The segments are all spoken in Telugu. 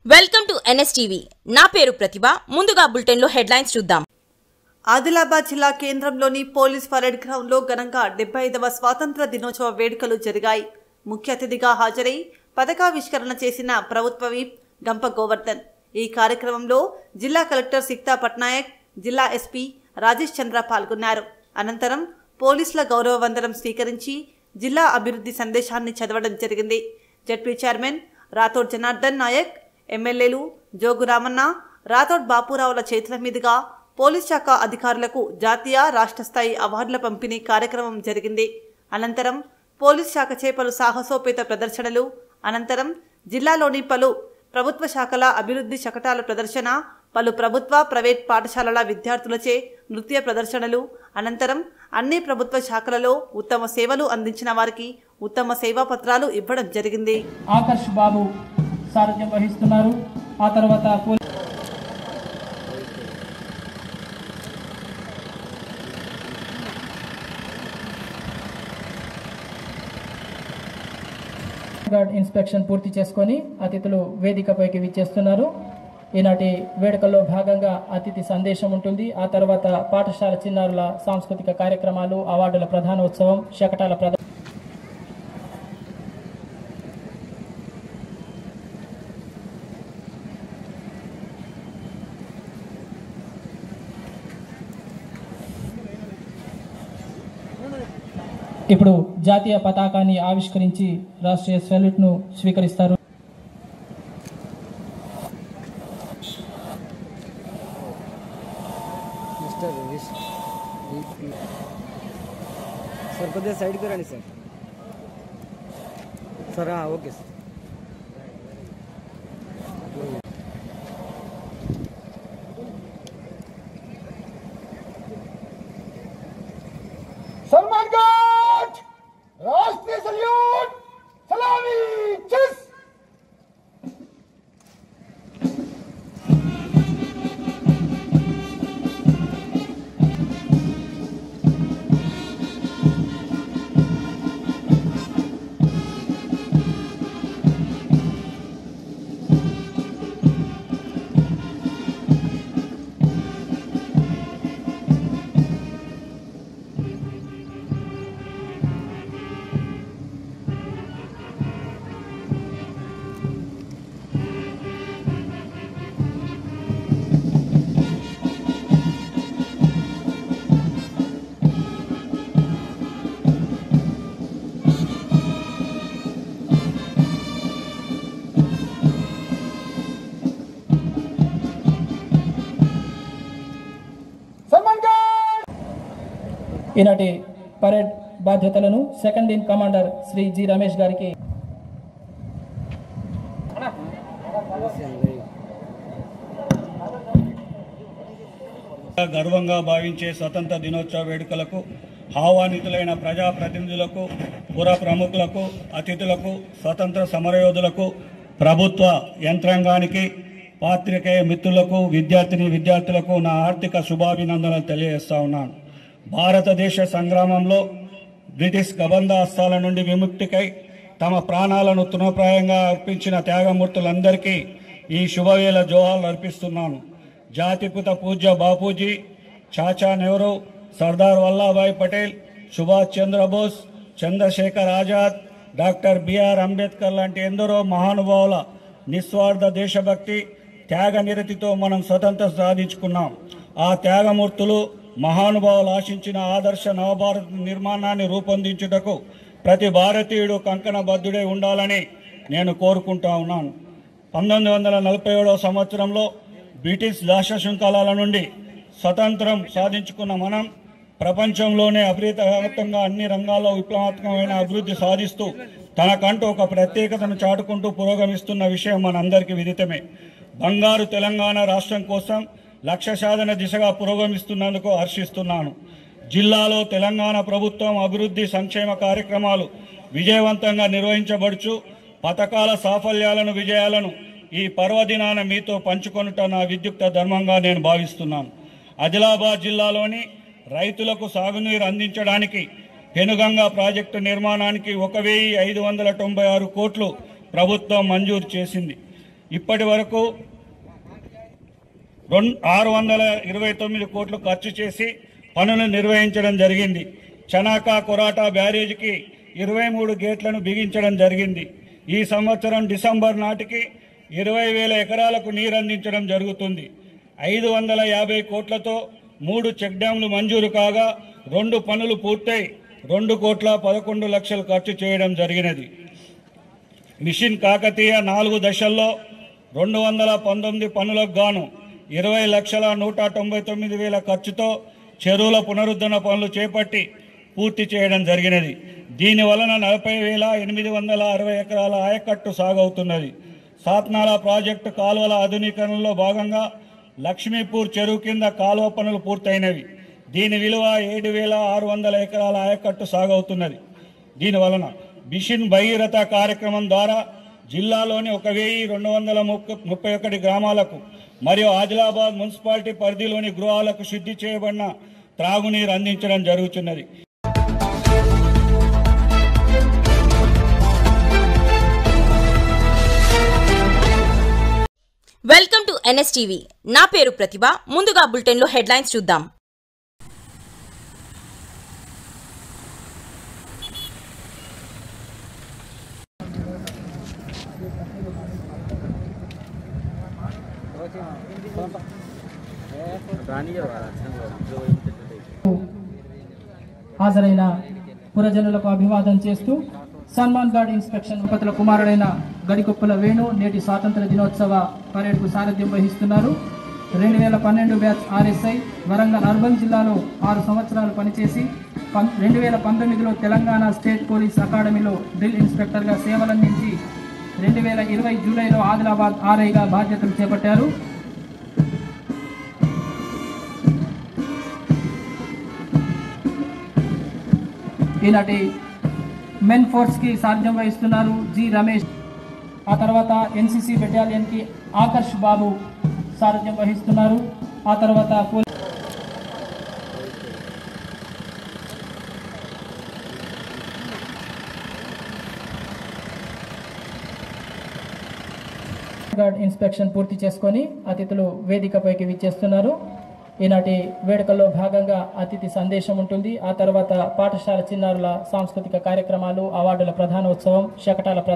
వెల్కమ్ టు ఎన్ఎస్టీవీ నా పేరు ప్రతిభ ముందుగా బులెటిన్లో హెడ్లైన్స్ చూద్దాం ఆదిలాబాద్ జిల్లా కేంద్రంలోని పోలీస్ పరేడ్ గ్రౌండ్లో ఘనంగా డెబ్బై ఐదవ స్వాతంత్ర దినోత్సవ వేడుకలు జరిగాయి ముఖ్య అతిథిగా హాజరై పథకావిష్కరణ చేసిన ప్రభుత్వ విప్ గంప గోవర్ధన్ ఈ కార్యక్రమంలో జిల్లా కలెక్టర్ సిక్తా పట్నాయక్ జిల్లా ఎస్పీ రాజేష్ చంద్ర పాల్గొన్నారు అనంతరం పోలీసుల గౌరవ వందనం స్వీకరించి జిల్లా అభివృద్ధి సందేశాన్ని చదవడం జరిగింది జడ్పీ చైర్మన్ రాథోడ్ జనార్దన్ నాయక్ ఎమ్మెల్యేలు జోగు రామన్న రాథోడ్ బాపురావుల చేతుల మీదుగా పోలీస్ శాఖ అధికారులకు జాతీయ రాష్ట్ర స్థాయి అవార్డుల పంపిణీ కార్యక్రమం జరిగింది అనంతరం పోలీస్ శాఖ చేపలు సాహసోపేత ప్రదర్శనలు అనంతరం జిల్లాలోని పలు ప్రభుత్వ శాఖల అభివృద్ధి శకటాల ప్రదర్శన పలు ప్రభుత్వ ప్రైవేట్ పాఠశాలల విద్యార్థులచే నృత్య ప్రదర్శనలు అనంతరం అన్ని ప్రభుత్వ శాఖలలో ఉత్తమ సేవలు అందించిన వారికి ఉత్తమ సేవా పత్రాలు ఇవ్వడం జరిగింది ఆకర్ష్ బాబు సారథ్యం వహిస్తున్నారు ఆ తర్వాత పోలీస్ గార్డ్ ఇన్స్పెక్షన్ పూర్తి చేసుకొని అతిథులు వేదికపైకి విచ్చేస్తున్నారు ఈనాటి వేడుకల్లో భాగంగా అతిథి సందేశం ఉంటుంది ఆ తర్వాత పాఠశాల చిన్నారుల సాంస్కృతిక కార్యక్రమాలు అవార్డుల ప్రధానోత్సవం శకటాల ప్రధాన ఇప్పుడు జాతీయ పతాకాన్ని ఆవిష్కరించి రాష్ట్రీయ సెల్యూట్ ను స్వీకరిస్తారు మిస్టర్ విష్ సార్ కొద్దిగా సైడ్కి రండి సార్ సార్ ఆ, ఓకే సార్ सलमान घाट राष्ट्रीय सल्यूट सलामी चिस सलमान घाट ఈనాటి పరేడ్ బాధ్యతలను second in commander Shri G Ramesh గారికి గర్వంగా భావించే స్వతంత్ర దినోత్సవ వేడుకలకు ఆహ్వానితులైన ప్రజాప్రతినిధులకు పుర ప్రముఖులకు అతిథులకు స్వతంత్ర సమరయోధులకు ప్రభుత్వ యంత్రాంగానికి పాత్రికేయ మిత్రులకు విద్యార్థిని విద్యార్థులకు నా ఆర్థిక శుభాభినందనలు తెలియజేస్తా ఉన్నాను భారతదేశ సంగ్రామంలో బ్రిటిష్ గబంధ హస్తాల నుండి విముక్తికై తమ ప్రాణాలను తృణప్రాయంగా అర్పించిన త్యాగమూర్తులందరికీ ఈ శుభవేళ జోహాలు అర్పిస్తున్నాను జాతిపిత పూజ్య బాపూజీ చాచా నెహ్రూ సర్దార్ వల్లభాయ్ పటేల్ సుభాష్ చంద్రబోస్ చంద్రశేఖర్ ఆజాద్ డాక్టర్ బిఆర్ అంబేద్కర్ లాంటి ఎందరో మహానుభావుల నిస్వార్థ దేశభక్తి త్యాగ నిరతితో మనం స్వతంత్రం సాధించుకున్నాం ఆ త్యాగమూర్తులు మహానుభావులు ఆశించిన ఆదర్శ నవభారత నిర్మాణాన్ని రూపొందించుటకు ప్రతి భారతీయుడు కంకణబద్ధుడై ఉండాలని నేను కోరుకుంటా ఉన్నాను పంతొమ్మిది వందల నలభై ఏడవ సంవత్సరంలో బ్రిటిష్ దాశశృంఖలాల నుండి స్వతంత్రం సాధించుకున్న మనం ప్రపంచంలోనే అపరితవ్యాప్తంగా అన్ని రంగాల్లో విప్లవాత్మకమైన అభివృద్ధి సాధిస్తూ తనకంటూ ఒక ప్రత్యేకతను చాటుకుంటూ పురోగమిస్తున్న విషయం మనందరికీ విదితమే బంగారు తెలంగాణ రాష్ట్రం కోసం లక్ష్య సాధన దిశగా పురోగమిస్తున్నందుకు హర్షిస్తున్నాను జిల్లాలో తెలంగాణ ప్రభుత్వం అభివృద్ధి సంక్షేమ కార్యక్రమాలు విజయవంతంగా నిర్వహించబడుచు పథకాల సాఫల్యాలను విజయాలను ఈ పర్వదినాన మీతో పంచుకొనుట నా విద్యుక్త ధర్మంగా నేను భావిస్తున్నాను ఆదిలాబాద్ జిల్లాలోని రైతులకు సాగునీరు అందించడానికి పెనుగంగా ప్రాజెక్టు నిర్మాణానికి ఒక వెయ్యి ఐదు వందల తొంభై ఆరు కోట్లు ప్రభుత్వం మంజూరు చేసింది ఇప్పటి వరకు రెండు ఆరు వందల ఇరవై తొమ్మిది కోట్లు ఖర్చు చేసి పనులు నిర్వహించడం జరిగింది చనాకా కొరాటా బ్యారేజీకి ఇరవై మూడు గేట్లను బిగించడం జరిగింది ఈ సంవత్సరం డిసెంబర్ నాటికి ఇరవై వేల ఎకరాలకు నీరు అందించడం జరుగుతుంది ఐదు వందల యాభై కోట్లతో మూడు చెక్ డ్యాంలు మంజూరు కాగా రెండు పనులు పూర్తయి రెండు కోట్ల పదకొండు లక్షలు ఖర్చు చేయడం జరిగినది మిషన్ కాకతీయ నాలుగు దశల్లో రెండు వందల పంతొమ్మిది పనులకు గాను ఇరవై లక్షల నూట తొంభై తొమ్మిది వేల ఖర్చుతో చెరువుల పునరుద్ధరణ పనులు చేపట్టి పూర్తి చేయడం జరిగినది దీని వలన నలభై వేల ఎనిమిది వందల అరవై ఎకరాల ఆయకట్టు సాగవుతున్నది సాత్నాల ప్రాజెక్టు కాలువల ఆధునీకరణలో భాగంగా లక్ష్మీపూర్ చెరువు కింద కాలువ పనులు పూర్తయినవి దీని విలువ ఏడు వేల ఆరు వందల ఎకరాల ఆయకట్టు సాగవుతున్నది దీని వలన బిషిన్ భగీరథ కార్యక్రమం ద్వారా జిల్లాలోని ఒక వెయ్యి రెండు వందల ముప్ప- ముప్పై ఒకటి గ్రామాలకు మరియు ఆదిలాబాద్ మున్సిపాలిటీ పరిధిలోని గృహాలకు శుద్ధి చేయబడిన త్రాగునీరు అందించడం జరుగుతున్నది వెల్కమ్ టు ఎన్ఎస్టీవీ నా పేరు ప్రతిభ ముందుగా బులెటిన్లో హెడ్లైన్స్ చూద్దాం హాజరైన పురజనులకు అభివాదం చేస్తూ సన్మాన్ గార్డ్ ఇన్స్పెక్షన్ ఉపతుల కుమారుడైన గడికొప్పుల వేణు నేటి స్వాతంత్ర దినోత్సవ పరేడ్కు సారథ్యం వహిస్తున్నారు రెండు వేల పన్నెండు బ్యాచ్ ఆర్ఎస్ఐ వరంగల్ అర్బన్ జిల్లాలో ఆరు సంవత్సరాలు పనిచేసి పం- రెండు వేల పంతొమ్మిదిలో తెలంగాణ స్టేట్ పోలీస్ అకాడమీలో డ్రిల్ ఇన్స్పెక్టర్గా సేవలందించి రెండు వేల ఇరవై జూలైలో ఆదిలాబాద్ ఆర్ఐగా బాధ్యతలు చేపట్టారు ఈనాటి మెన్ ఫోర్స్ కి సారథ్యం వహిస్తున్నారు జి రమేష్ ఆ తర్వాత ఎన్సిసి బెటాలియన్ కి ఆకర్ష్ బాబు సారథ్యం వహిస్తున్నారు ఆ తర్వాత పోలీస్ గార్డ్ ఇన్స్పెక్షన్ పూర్తి చేసుకొని అతిథులు వేదికపైకి విచ్చేస్తున్నారు ఈనాటి వేడుకల్లో భాగంగా అతిథి సందేశం ఉంటుంది ఆ తర్వాత పాఠశాల చిన్నారుల సాంస్కృతిక కార్యక్రమాలు అవార్డుల ప్రధానోత్సవం శకటాల ప్రధాన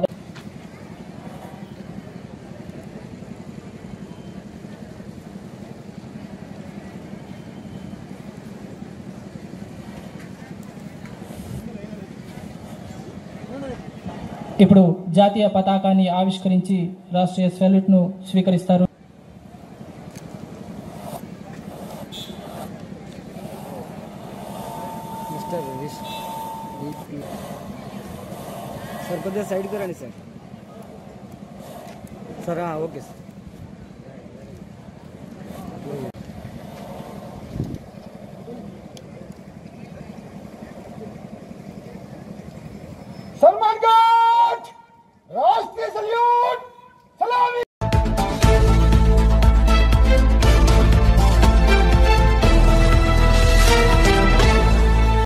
ఇప్పుడు జాతీయ పతాకాన్ని ఆవిష్కరించి రాష్ట్రీయ సెల్యూట్ ను స్వీకరిస్తారు మిస్టర్ విష్ డిపి సార్ కొద్దిగా సైడ్కి రండి సార్ సార్ ఆ, ఓకే సార్